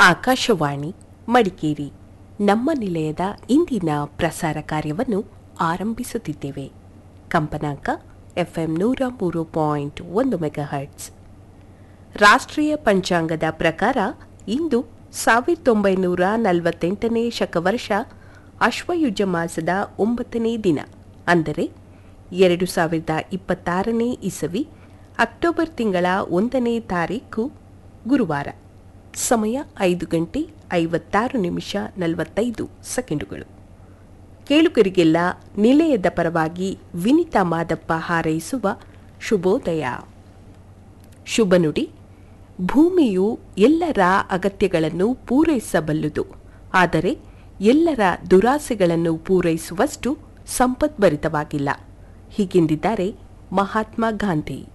ಆಕಾಶವಾಣಿ ಮಡಿಕೇರಿ ನಮ್ಮ ನಿಲಯದ ಇಂದಿನ ಪ್ರಸಾರ ಕಾರ್ಯವನ್ನು ಆರಂಭಿಸುತ್ತಿದ್ದೇವೆ ಕಂಪನಾಂಕ ಎಫ್ಎಂ ನೂರ ಮೂರು ಪಾಯಿಂಟ್ ಒಂದು ಮೆಗಾಹರ್ಟ್ಸ್ ರಾಷ್ಟ್ರೀಯ ಪಂಚಾಂಗದ ಪ್ರಕಾರ ಇಂದು ಸಾವಿರದ ಒಂಬೈನೂರ ನಲವತ್ತೆಂಟನೇ ಶಕವರ್ಷ ಅಶ್ವಯುಜ ಮಾಸದ ಒಂಬತ್ತನೇ ದಿನ ಅಂದರೆ ಎರಡು ಸಾವಿರದ ಇಪ್ಪತ್ತಾರನೇ ಇಸವಿ ಅಕ್ಟೋಬರ್ ತಿಂಗಳ ಒಂದನೇ ತಾರೀಕು ಗುರುವಾರ ಸಮಯ ಐದು ಗಂಟೆ ಐವತ್ತಾರು ನಿಮಿಷ ನಲವತ್ತೈದು ಸೆಕೆಂಡುಗಳು ಕೇಳುಗರಿಗೆಲ್ಲ ನಿಲಯದ ಪರವಾಗಿ ವಿನಿತಾ ಮಾದಪ್ಪ ಹಾರೈಸುವ ಶುಭೋದಯ ಶುಭ ನುಡಿ ಭೂಮಿಯು ಎಲ್ಲರ ಅಗತ್ಯಗಳನ್ನು ಪೂರೈಸಬಲ್ಲುದು ಆದರೆ ಎಲ್ಲರ ದುರಾಸೆಗಳನ್ನು ಪೂರೈಸುವಷ್ಟು ಸಂಪದ್ಭರಿತವಾಗಿಲ್ಲ ಹೀಗೆಂದಿದ್ದಾರೆ ಮಹಾತ್ಮ ಗಾಂಧಿ